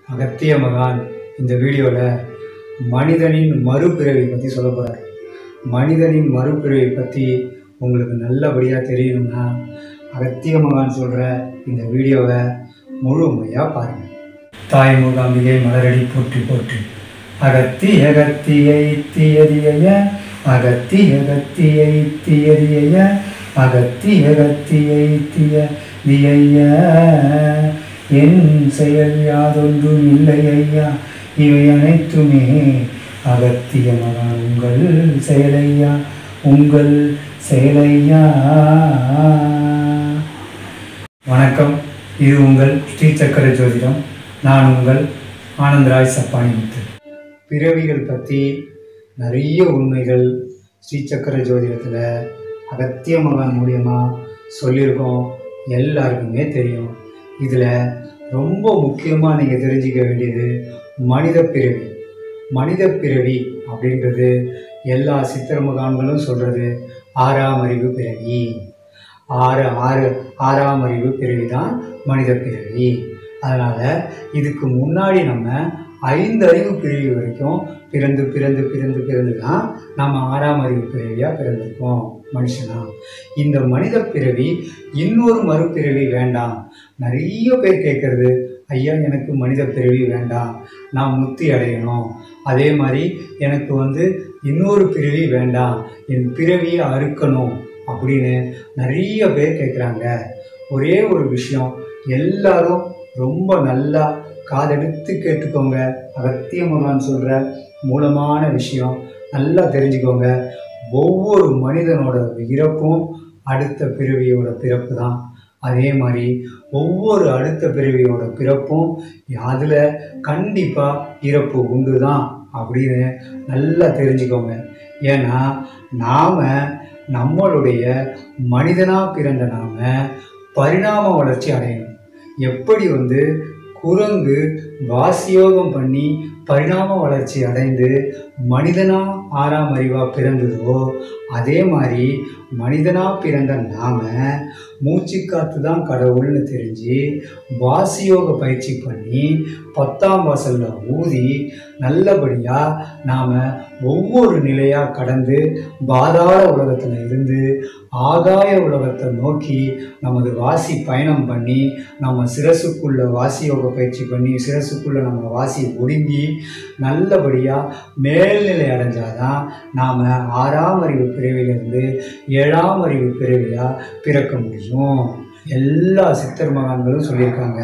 அகத்திய மகான் இந்த வீடியோவில் மனிதனின் மறுபிறவி பற்றி சொல்ல போகிறார் மனிதனின் மறுபிறவி பற்றி உங்களுக்கு நல்லபடியாக தெரியணும்னா அகத்திய மகான் சொல்கிற இந்த வீடியோவை முழுமையாக பாருங்கள் தாய் மூகாம்பிகை மலரடி போற்றி போற்றி அகத்தி அகத்தியை தியதிய அகத்தி அகத்தியை தியதிய அகத்தி அகத்தியை தியதிய என் செயல் யாதொன்றும் இல்லை ஐயா இவை அனைத்துமே அகத்திய மகான் உங்கள் செயலையா உங்கள் செயலையா வணக்கம் இது உங்கள் ஸ்ரீ சக்கர ஜோதிடம் நான் உங்கள் ஆனந்தராய் சப்பானி முத்து பிறவிகள் பற்றி நிறைய உண்மைகள் ஸ்ரீ சக்கர ஜோதிடத்தில் அகத்திய மகான் மூலியமாக சொல்லியிருக்கோம் எல்லாருக்குமே தெரியும் இதில் ரொம்ப முக்கியமாக நீங்கள் தெரிஞ்சிக்க வேண்டியது மனித பிறவி மனித பிறவி அப்படின்றது எல்லா சித்திர மகான்களும் சொல்கிறது ஆறாம் அறிவு பிறவி ஆறு ஆறு ஆறாம் அறிவு பிறவி தான் மனித பிறவி அதனால் இதுக்கு முன்னாடி நம்ம ஐந்து அறிவு பிறவி வரைக்கும் பிறந்து பிறந்து பிறந்து பிறந்து தான் நம்ம ஆறாம் அறிவு பிறவியாக பிறந்திருக்கோம் மனுஷனா இந்த மனித பிறவி இன்னொரு மறுபிறவி வேண்டாம் நிறைய பேர் கேட்குறது ஐயா எனக்கு மனித பிறவி வேண்டாம் நான் முக்தி அடையணும் அதே மாதிரி எனக்கு வந்து இன்னொரு பிறவி வேண்டாம் என் பிறவியை அறுக்கணும் அப்படின்னு நிறைய பேர் கேட்குறாங்க ஒரே ஒரு விஷயம் எல்லாரும் ரொம்ப நல்லா காதெடுத்து கேட்டுக்கோங்க அகத்திய மகான் சொல்கிற மூலமான விஷயம் நல்லா தெரிஞ்சுக்கோங்க ஒவ்வொரு மனிதனோட இறப்பும் அடுத்த பிறவியோட பிறப்பு தான் அதே மாதிரி ஒவ்வொரு அடுத்த பிறவியோட பிறப்பும் அதில் கண்டிப்பாக இறப்பு உண்டு தான் அப்படின்னு நல்லா தெரிஞ்சுக்கோங்க ஏன்னா நாம் நம்மளுடைய மனிதனாக பிறந்த நாம் பரிணாம வளர்ச்சி அடையணும் எப்படி வந்து குரங்கு வாசியோகம் பண்ணி பரிணாம வளர்ச்சி அடைந்து மனிதனா ஆறாம் அறிவா பிறந்ததோ அதே மாதிரி மனிதனா பிறந்த நாம மூச்சு காத்து தான் கடவுள்னு தெரிஞ்சு வாசியோக பயிற்சி பண்ணி பத்தாம் வாசல்ல ஊதி நல்லபடியாக நாம் ஒவ்வொரு நிலையாக கடந்து பாதாள உலகத்தில் இருந்து ஆகாய உலகத்தை நோக்கி நமது வாசி பயணம் பண்ணி நம்ம சிரசுக்குள்ள வாசியோக பயிற்சி பண்ணி சிரசுக்குள்ள நம்ம வாசி ஒடுங்கி நல்லபடியாக மேல்நிலை அடைஞ்சாதான் நாம் ஆறாம் அறிவு பிறவிலிருந்து ஏழாம் அறிவு பிறவியாக பிறக்க முடியும் எல்லா சித்தர் மகான்களும் சொல்லியிருக்காங்க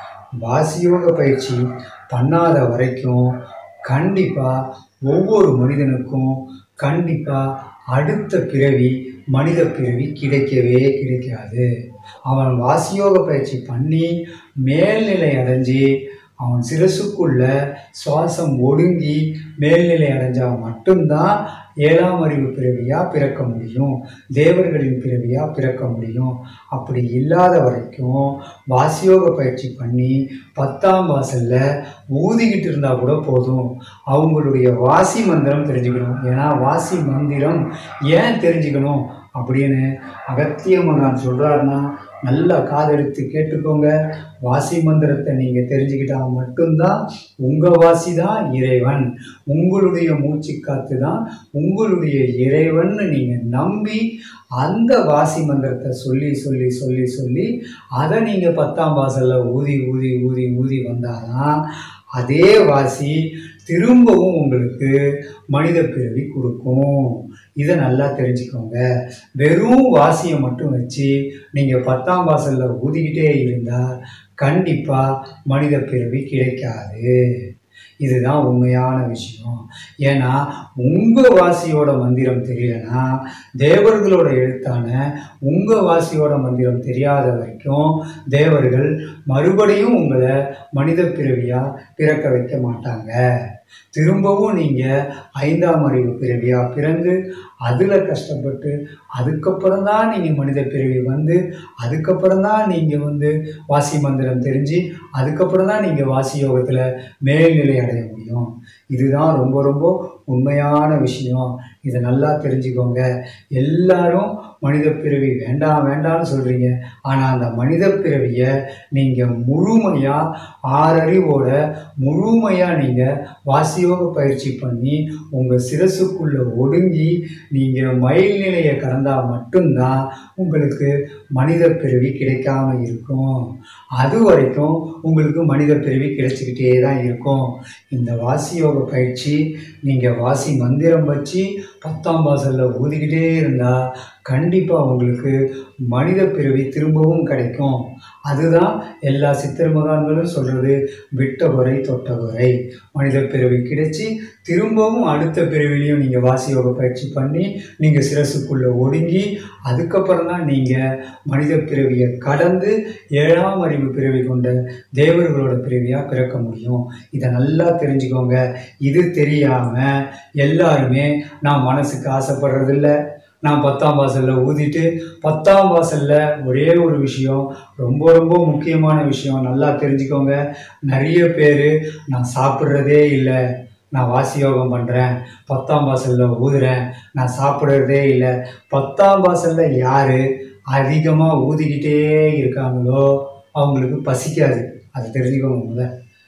வாசியோக பயிற்சி பண்ணாத வரைக்கும் கண்டிப்பாக ஒவ்வொரு மனிதனுக்கும் கண்டிப்பாக அடுத்த பிறவி மனித பிறவி கிடைக்கவே கிடைக்காது அவன் வாசியோக பயிற்சி பண்ணி மேல்நிலை அடைஞ்சு அவன் சிரசுக்குள்ள சுவாசம் ஒடுங்கி மேல்நிலை அடைஞ்சால் மட்டும்தான் ஏழாம் அறிவு பிறவியாக பிறக்க முடியும் தேவர்களின் பிறவியாக பிறக்க முடியும் அப்படி இல்லாத வரைக்கும் வாசியோக பயிற்சி பண்ணி பத்தாம் வாசலில் ஊதிக்கிட்டு இருந்தால் கூட போதும் அவங்களுடைய வாசி மந்திரம் தெரிஞ்சுக்கணும் ஏன்னா வாசி மந்திரம் ஏன் தெரிஞ்சுக்கணும் அப்படின்னு அகத்திய மகான் சொல்கிறாருன்னா நல்லா காதெடுத்து கேட்டுக்கோங்க வாசி மந்திரத்தை நீங்கள் தெரிஞ்சுக்கிட்டால் மட்டும்தான் உங்கள் வாசி தான் இறைவன் உங்களுடைய மூச்சு காத்து தான் உங்களுடைய இறைவன்னு நீங்கள் நம்பி அந்த வாசி மந்திரத்தை சொல்லி சொல்லி சொல்லி சொல்லி அதை நீங்கள் பத்தாம் வாசலில் ஊதி ஊதி ஊதி ஊதி வந்தாதான் அதே வாசி திரும்பவும் உங்களுக்கு மனித பிறவி கொடுக்கும் இதை நல்லா தெரிஞ்சுக்கோங்க வெறும் வாசியை மட்டும் வச்சு நீங்கள் பத்தாம் வாசலில் ஊதிக்கிட்டே இருந்தால் கண்டிப்பாக மனித பிறவி கிடைக்காது இதுதான் உண்மையான விஷயம் ஏன்னா உங்கள் வாசியோட மந்திரம் தெரியலனா தேவர்களோட எழுத்தான உங்கள் வாசியோட மந்திரம் தெரியாத வரைக்கும் தேவர்கள் மறுபடியும் உங்களை மனித பிறவியாக பிறக்க வைக்க மாட்டாங்க திரும்பவும் நீங்கள் ஐந்தாம் அறிவு பிறவியாக பிறந்து அதில் கஷ்டப்பட்டு அதுக்கப்புறம் தான் நீங்கள் மனித பிறவி வந்து அதுக்கப்புறம் தான் நீங்கள் வந்து வாசி மந்திரம் தெரிஞ்சு அதுக்கப்புறம் தான் நீங்கள் வாசி யோகத்தில் மேல்நிலை அடைய முடியும் இதுதான் ரொம்ப ரொம்ப உண்மையான விஷயம் இதை நல்லா தெரிஞ்சுக்கோங்க எல்லாரும் மனித பிறவி வேண்டாம் வேண்டாம்னு சொல்கிறீங்க ஆனால் அந்த மனித பிறவியை நீங்கள் முழுமையாக ஆறறிவோட முழுமையாக நீங்கள் வாசியோக பயிற்சி பண்ணி உங்கள் சிரசுக்குள்ளே ஒடுங்கி நீங்கள் மயில் நிலையை கடந்தால் மட்டும்தான் உங்களுக்கு மனித பிறவி கிடைக்காம இருக்கும் அது வரைக்கும் உங்களுக்கு மனித பிறவி கிடைச்சிக்கிட்டே தான் இருக்கும் இந்த வாசி யோக பயிற்சி நீங்கள் வாசி மந்திரம் வச்சு பத்தாம் வாசலில் ஊதிக்கிட்டே இருந்தால் கண்டிப்பாக உங்களுக்கு மனித பிறவி திரும்பவும் கிடைக்கும் அதுதான் எல்லா சித்தர் மகான்களும் சொல்கிறது விட்ட குறை தொட்ட குறை மனித பிறவி கிடைச்சி திரும்பவும் அடுத்த பிறவிலையும் நீங்கள் வாசி யோக பயிற்சி பண்ணி நீங்கள் சிரசுக்குள்ளே ஒடுங்கி அதுக்கப்புறம் தான் நீங்கள் மனித பிறவியை கடந்து ஏழாம் அறிவு பிறவி கொண்ட தேவர்களோட பிறவியாக பிறக்க முடியும் இதை நல்லா தெரிஞ்சுக்கோங்க இது தெரியாமல் எல்லாருமே நான் மனசுக்கு ஆசைப்படுறதில்ல நான் பத்தாம் வாசலில் ஊதிட்டு பத்தாம் வாசலில் ஒரே ஒரு விஷயம் ரொம்ப ரொம்ப முக்கியமான விஷயம் நல்லா தெரிஞ்சுக்கோங்க நிறைய பேர் நான் சாப்பிட்றதே இல்லை நான் வாசி யோகம் பண்ணுறேன் பத்தாம் வாசலில் ஊதுறேன் நான் சாப்பிட்றதே இல்லை பத்தாம் வாசலில் யார் அதிகமாக ஊதிக்கிட்டே இருக்காங்களோ அவங்களுக்கு பசிக்காது அது தெரிஞ்சுக்கோங்க முதல்ல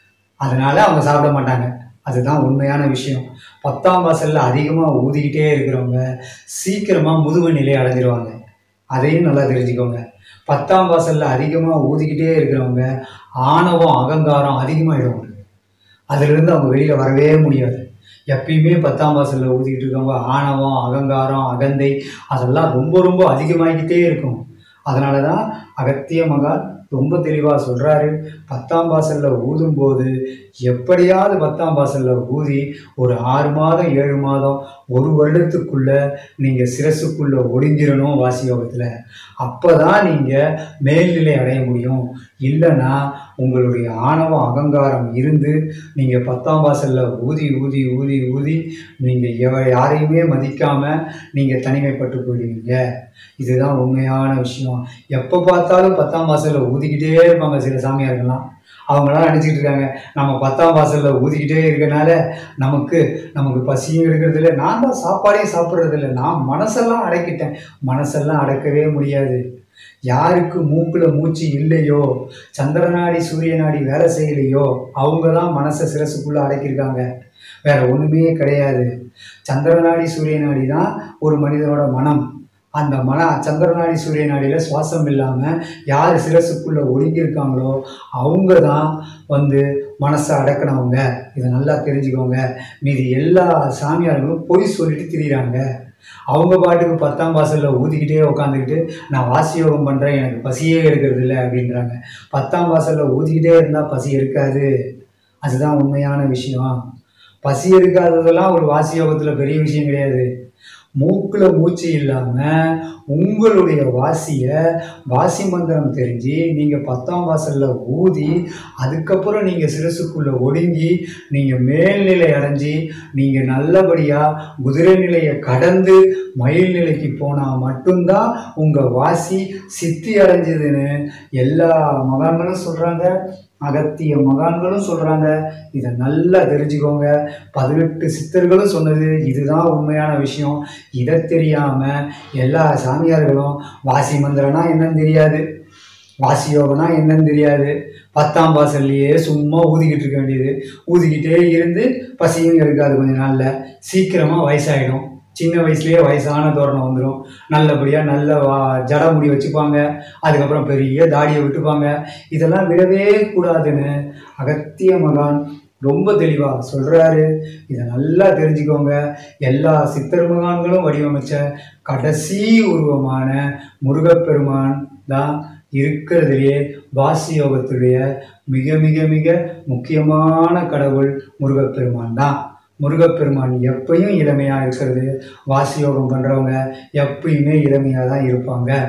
அதனால் அவங்க சாப்பிட மாட்டாங்க அதுதான் உண்மையான விஷயம் பத்தாம் வாசலில் அதிகமாக ஊதிக்கிட்டே இருக்கிறவங்க சீக்கிரமாக முதுமை நிலை அடைஞ்சிருவாங்க அதையும் நல்லா தெரிஞ்சுக்கோங்க பத்தாம் வாசலில் அதிகமாக ஊதிக்கிட்டே இருக்கிறவங்க ஆணவம் அகங்காரம் அதிகமாகிடும் அவங்களுக்கு அதிலிருந்து அவங்க வெளியில் வரவே முடியாது எப்பயுமே பத்தாம் வாசலில் ஊதிக்கிட்டு இருக்கவங்க ஆணவம் அகங்காரம் அகந்தை அதெல்லாம் ரொம்ப ரொம்ப அதிகமாகிக்கிட்டே இருக்கும் அதனால தான் அகத்திய மகான் ரொம்ப தெளிவாக சொல்கிறாரு பத்தாம் வாசலில் ஊதும்போது எப்படியாவது பத்தாம் வாசலில் ஊதி ஒரு ஆறு மாதம் ஏழு மாதம் ஒரு வருடத்துக்குள்ளே நீங்கள் சிரசுக்குள்ளே ஒடுங்கிடணும் வாசி யோகத்தில் அப்போ தான் நீங்கள் மேல்நிலை அடைய முடியும் இல்லைன்னா உங்களுடைய ஆணவம் அகங்காரம் இருந்து நீங்கள் பத்தாம் வாசலில் ஊதி ஊதி ஊதி ஊதி நீங்கள் எவ யாரையுமே மதிக்காமல் நீங்கள் தனிமைப்பட்டு போயிடுவீங்க இதுதான் உண்மையான விஷயம் எப்போ பார்த்தாலும் பத்தாம் வாசலில் ஊதிக்கிட்டே இருப்பாங்க சில சாமியார்கள்லாம் அவங்களாம் நினச்சிட்டு இருக்காங்க நம்ம பத்தாம் வாசலில் ஊதிக்கிட்டே இருக்கனால நமக்கு நமக்கு பசியும் இருக்கிறதில்ல நான் தான் சாப்பாடே சாப்பிட்றதில்ல நான் மனசெல்லாம் அடக்கிட்டேன் மனசெல்லாம் அடக்கவே முடியாது யாருக்கு மூக்கில் மூச்சு இல்லையோ சந்திரநாடி சூரிய நாடி வேலை செய்யலையோ அவங்க தான் மனசை சிரசுக்குள்ளே அடக்கியிருக்காங்க வேற ஒன்றுமே கிடையாது சந்திரநாடி சூரிய நாடி தான் ஒரு மனிதனோட மனம் அந்த மன சந்திரநாடி சூரிய நாடியில் சுவாசம் இல்லாமல் யார் சிரசுக்குள்ளே ஒடுங்கியிருக்காங்களோ அவங்க தான் வந்து மனசை அடக்கினவங்க இதை நல்லா தெரிஞ்சுக்கோங்க மீதி எல்லா சாமியார்களும் பொய் சொல்லிட்டு திரியிறாங்க அவங்க பாட்டுக்கு பத்தாம் வாசலில் ஊதிக்கிட்டே உட்காந்துக்கிட்டு நான் வாசி யோகம் பண்ணுறேன் எனக்கு பசியே எடுக்கிறது இல்லை அப்படின்றாங்க பத்தாம் வாசலில் ஊதிக்கிட்டே இருந்தால் பசி இருக்காது அதுதான் உண்மையான விஷயம் பசி எடுக்காததெல்லாம் ஒரு வாசி யோகத்தில் பெரிய விஷயம் கிடையாது மூக்கில் மூச்சு இல்லாமல் உங்களுடைய வாசியை வாசி மந்திரம் தெரிஞ்சு நீங்கள் பத்தாம் வாசலில் ஊதி அதுக்கப்புறம் நீங்கள் சிரசுக்குள்ளே ஒடுங்கி நீங்கள் மேல்நிலை அடைஞ்சி நீங்கள் நல்லபடியாக குதிரை நிலையை கடந்து மயில் நிலைக்கு போனால் மட்டும்தான் உங்கள் வாசி சித்தி அடைஞ்சதுன்னு எல்லா மகான்களும் சொல்கிறாங்க அகத்திய மகான்களும் சொல்கிறாங்க இதை நல்லா தெரிஞ்சுக்கோங்க பதினெட்டு சித்தர்களும் சொன்னது இதுதான் உண்மையான விஷயம் இதை தெரியாமல் எல்லா சாமியார்களும் வாசி மந்திரம்னா என்னன்னு தெரியாது வாசி யோகம்னா என்னன்னு தெரியாது பத்தாம் வாசல்லையே சும்மா ஊதிக்கிட்டு இருக்க வேண்டியது ஊதிக்கிட்டே இருந்து பசியும் இருக்காது கொஞ்ச நாளில் சீக்கிரமாக வயசாகிடும் சின்ன வயசுலேயே வயசான தோரணம் வந்துடும் நல்லபடியாக நல்ல வா ஜட முடி வச்சுப்பாங்க அதுக்கப்புறம் பெரிய தாடியை விட்டுப்பாங்க இதெல்லாம் விடவே கூடாதுன்னு அகத்திய மகான் ரொம்ப தெளிவாக சொல்கிறாரு இதை நல்லா தெரிஞ்சுக்கோங்க எல்லா சித்தர் மகான்களும் வடிவமைச்ச கடைசி உருவமான முருகப்பெருமான் தான் இருக்கிறதுலேயே வாசி யோகத்துடைய மிக மிக மிக முக்கியமான கடவுள் முருகப்பெருமான் தான் முருகப்பெருமான் எப்பயும் இளமையாக இருக்கிறது வாசி யோகம் பண்ணுறவங்க எப்பயுமே இளமையாக தான் இருப்பாங்க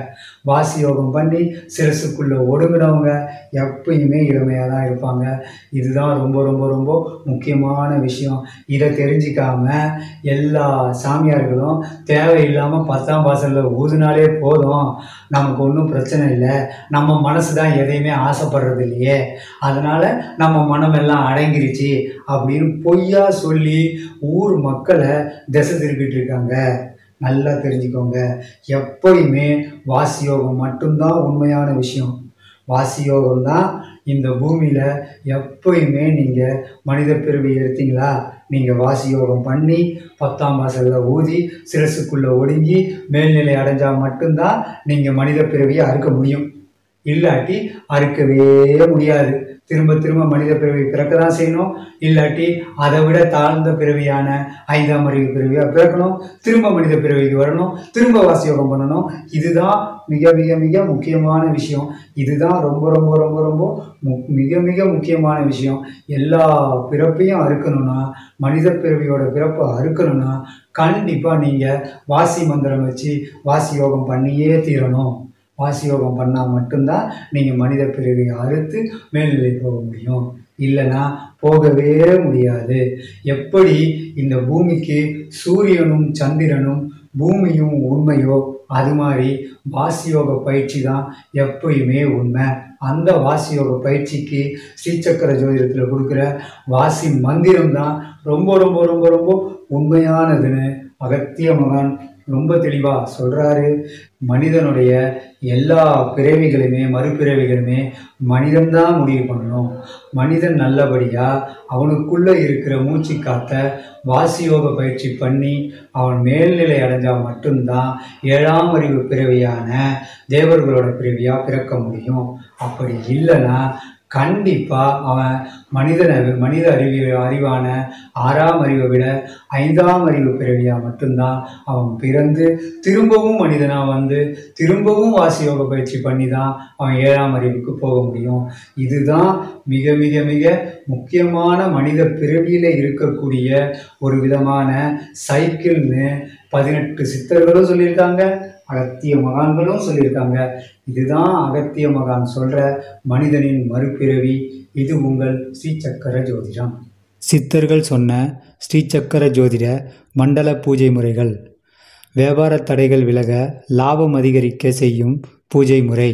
வாசி யோகம் பண்ணி சிரசுக்குள்ளே ஒடுங்கினவங்க எப்பயுமே இளமையாக தான் இருப்பாங்க இதுதான் ரொம்ப ரொம்ப ரொம்ப முக்கியமான விஷயம் இதை தெரிஞ்சிக்காம எல்லா சாமியார்களும் தேவையில்லாமல் பத்தாம் வாசலில் ஊதுனாலே போதும் நமக்கு ஒன்றும் பிரச்சனை இல்லை நம்ம மனசு தான் எதையுமே ஆசைப்படுறது இல்லையே அதனால் நம்ம மனமெல்லாம் அடங்கிருச்சு அப்படின்னு பொய்யா சொல்லி ஊர் மக்களை திசை திருப்பிட்டு இருக்காங்க நல்லா தெரிஞ்சுக்கோங்க எப்பயுமே வாசி யோகம் மட்டும்தான் உண்மையான விஷயம் வாசி யோகம் தான் இந்த பூமியில் எப்பயுமே நீங்கள் மனித பிறவி எடுத்தீங்களா நீங்கள் வாசி யோகம் பண்ணி பத்தாம் வாசலில் ஊதி சிரசுக்குள்ளே ஒடுங்கி மேல்நிலை அடைஞ்சால் மட்டும்தான் நீங்கள் மனித பிறவியை அறுக்க முடியும் இல்லாட்டி அறுக்கவே முடியாது திரும்ப திரும்ப மனித பிறவி பிறக்க தான் செய்யணும் இல்லாட்டி அதை விட தாழ்ந்த பிறவியான ஐந்தாம் அறிவு பிறவியாக பிறக்கணும் திரும்ப மனித பிறவிக்கு வரணும் திரும்ப வாசி யோகம் பண்ணணும் இதுதான் மிக மிக மிக முக்கியமான விஷயம் இதுதான் ரொம்ப ரொம்ப ரொம்ப ரொம்ப மு மிக மிக முக்கியமான விஷயம் எல்லா பிறப்பையும் அறுக்கணும்னா மனித பிறவியோட பிறப்பை அறுக்கணும்னா கண்டிப்பாக நீங்கள் வாசி மந்திரம் வச்சு வாசி யோகம் பண்ணியே தீரணும் வாசி யோகம் பண்ணால் மட்டும்தான் நீங்கள் மனித பிறவியை அறுத்து மேல்நிலை போக முடியும் இல்லைன்னா போகவே முடியாது எப்படி இந்த பூமிக்கு சூரியனும் சந்திரனும் பூமியும் உண்மையோ அது மாதிரி வாசியோக பயிற்சி தான் எப்பயுமே உண்மை அந்த வாசியோக பயிற்சிக்கு ஸ்ரீசக்கர ஜோதிடத்தில் கொடுக்குற வாசி மந்திரம் தான் ரொம்ப ரொம்ப ரொம்ப ரொம்ப உண்மையானதுன்னு அகத்திய மகான் ரொம்ப தெளிவாக சொல்கிறாரு மனிதனுடைய எல்லா பிறவிகளுமே மறுபிறவிகளுமே மனிதன்தான் முடிவு பண்ணணும் மனிதன் நல்லபடியாக அவனுக்குள்ளே இருக்கிற மூச்சு காத்த வாசியோக பயிற்சி பண்ணி அவன் மேல்நிலை அடைஞ்சால் மட்டும்தான் ஏழாம் அறிவு பிறவியான தேவர்களோட பிறவியாக பிறக்க முடியும் அப்படி இல்லைன்னா கண்டிப்பாக அவன் மனிதனை மனித அறிவி அறிவான ஆறாம் அறிவை விட ஐந்தாம் அறிவு பிறவியாக மட்டும்தான் அவன் பிறந்து திரும்பவும் மனிதனாக வந்து திரும்பவும் வாசியோக பயிற்சி பண்ணி தான் அவன் ஏழாம் அறிவுக்கு போக முடியும் இதுதான் மிக மிக மிக முக்கியமான மனித பிறவியில் இருக்கக்கூடிய ஒரு விதமான சைக்கிள்னு பதினெட்டு சித்தர்களும் சொல்லியிருக்காங்க அகத்திய மகான்களும் சொல்லியிருக்காங்க இதுதான் அகத்திய மகான் சொல்கிற மனிதனின் மறுபிறவி இது உங்கள் ஸ்ரீசக்கர ஜோதிடம் சித்தர்கள் சொன்ன ஸ்ரீசக்கர ஜோதிட மண்டல பூஜை முறைகள் வியாபார தடைகள் விலக லாபம் அதிகரிக்க செய்யும் பூஜை முறை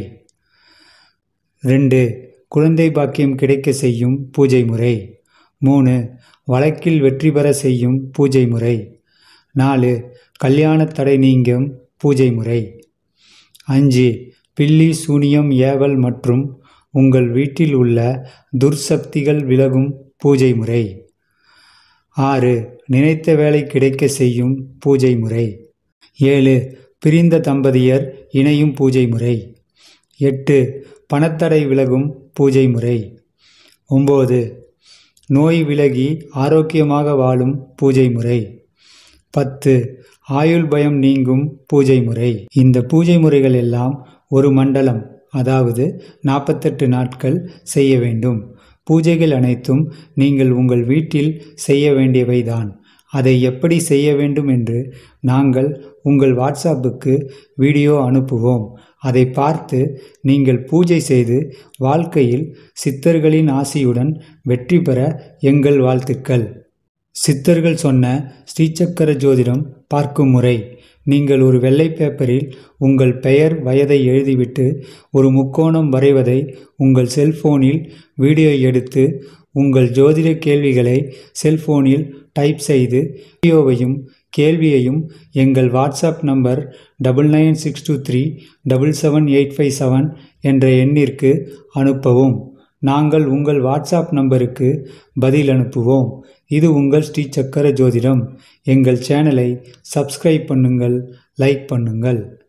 ரெண்டு குழந்தை பாக்கியம் கிடைக்க செய்யும் பூஜை முறை மூணு வழக்கில் வெற்றி பெற செய்யும் பூஜை முறை நாலு கல்யாண தடை நீங்கும் பூஜை முறை அஞ்சு பில்லி சூனியம் ஏவல் மற்றும் உங்கள் வீட்டில் உள்ள துர்சக்திகள் விலகும் பூஜை முறை ஆறு நினைத்த வேலை கிடைக்க செய்யும் பூஜை முறை ஏழு பிரிந்த தம்பதியர் இணையும் பூஜை முறை எட்டு பணத்தடை விலகும் பூஜை முறை ஒம்பது நோய் விலகி ஆரோக்கியமாக வாழும் பூஜை முறை பத்து ஆயுள் பயம் நீங்கும் பூஜை முறை இந்த பூஜை முறைகள் எல்லாம் ஒரு மண்டலம் அதாவது நாற்பத்தெட்டு நாட்கள் செய்ய வேண்டும் பூஜைகள் அனைத்தும் நீங்கள் உங்கள் வீட்டில் செய்ய வேண்டியவைதான் அதை எப்படி செய்ய வேண்டும் என்று நாங்கள் உங்கள் வாட்ஸ்அப்புக்கு வீடியோ அனுப்புவோம் அதை பார்த்து நீங்கள் பூஜை செய்து வாழ்க்கையில் சித்தர்களின் ஆசியுடன் வெற்றி பெற எங்கள் வாழ்த்துக்கள் சித்தர்கள் சொன்ன ஸ்ரீசக்கர ஜோதிடம் பார்க்கும் முறை நீங்கள் ஒரு வெள்ளை பேப்பரில் உங்கள் பெயர் வயதை எழுதிவிட்டு ஒரு முக்கோணம் வரைவதை உங்கள் செல்போனில் வீடியோ எடுத்து உங்கள் ஜோதிட கேள்விகளை செல்போனில் டைப் செய்து வீடியோவையும் கேள்வியையும் எங்கள் WhatsApp number double nine six two three double seven eight five seven என்ற எண்ணிற்கு அனுப்பவும் நாங்கள் உங்கள் வாட்ஸ்அப் நம்பருக்கு பதில் அனுப்புவோம் இது உங்கள் ஸ்ரீ சக்கர ஜோதிடம் எங்கள் சேனலை சப்ஸ்கிரைப் பண்ணுங்கள் லைக் பண்ணுங்கள்